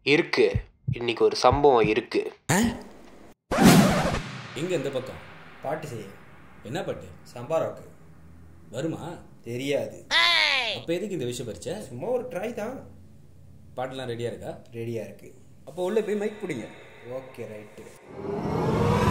இருக்கு இன்னைக்கு ஒரு சம்பவம் இருக்கு எங்கே இந்த பக்கம் பாட்டு செய்ய என்ன பாட்டு சம்பாராக்கு வருமா தெரியாது அப்போ எதுக்கு இந்த விஷயம் பறிச்ச சும்மா ஒரு ட்ரை தான் பாட்டெல்லாம் ரெடியாக இருக்கா ரெடியாக இருக்கு அப்போ உள்ளே போய் மைக் பிடிங்க ஓகே ரைட்டு